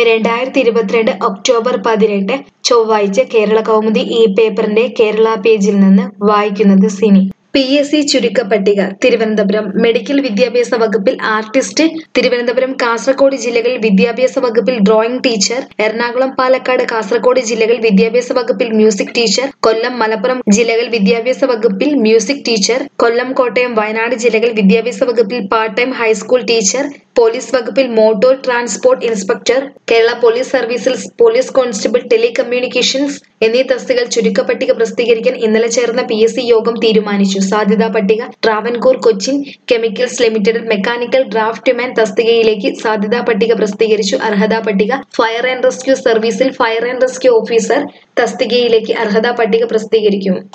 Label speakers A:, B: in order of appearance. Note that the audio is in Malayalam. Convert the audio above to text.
A: രണ്ടായിരത്തി ഇരുപത്തിരണ്ട് ഒക്ടോബർ പതിനെട്ട് ചൊവ്വാഴ്ച കേരള കൗമുദി ഈ പേപ്പറിന്റെ കേരള പേജിൽ നിന്ന് വായിക്കുന്നത് സിനി പി എസ് സി ചുരുക്കപ്പട്ടിക തിരുവനന്തപുരം മെഡിക്കൽ വിദ്യാഭ്യാസ വകുപ്പിൽ ആർട്ടിസ്റ്റ് തിരുവനന്തപുരം കാസർഗോഡ് ജില്ലകളിൽ വിദ്യാഭ്യാസ വകുപ്പിൽ ഡ്രോയിംഗ് ടീച്ചർ എറണാകുളം പാലക്കാട് കാസർഗോഡ് ജില്ലകളിൽ വിദ്യാഭ്യാസ വകുപ്പിൽ മ്യൂസിക് ടീച്ചർ കൊല്ലം മലപ്പുറം ജില്ലകളിൽ വിദ്യാഭ്യാസ വകുപ്പിൽ മ്യൂസിക് ടീച്ചർ കൊല്ലം കോട്ടയം വയനാട് ജില്ലകളിൽ വിദ്യാഭ്യാസ വകുപ്പിൽ part time high school teacher police വകുപ്പിൽ motor transport inspector Kerala police സർവീസിൽ പോലീസ് കോൺസ്റ്റബിൾ ടെലികമ്മ്യൂണിക്കേഷൻസ് എന്നീ തസ്തികകൾ ചുരുക്കപ്പട്ടിക പ്രസിദ്ധീകരിക്കാൻ ഇന്നലെ ചേർന്ന പി എസ് സി യോഗം തീരുമാനിച്ചു സാധ്യതാ പട്ടിക Travancore Cochin chemicals limited mechanical draftsman തസ്തികയിലേക്ക് സാധ്യതാ പട്ടിക പ്രസിദ്ധീകരിച്ചു അർഹതാ പട്ടിക ഫയർ ആൻഡ് റെസ്ക്യൂ സർവീസിൽ ഫയർ ആൻഡ് റെസ്ക്യൂ ഓഫീസർ തസ്തികയിലേക്ക് അർഹതാ പട്ടിക പ്രസിദ്ധീകരിക്കും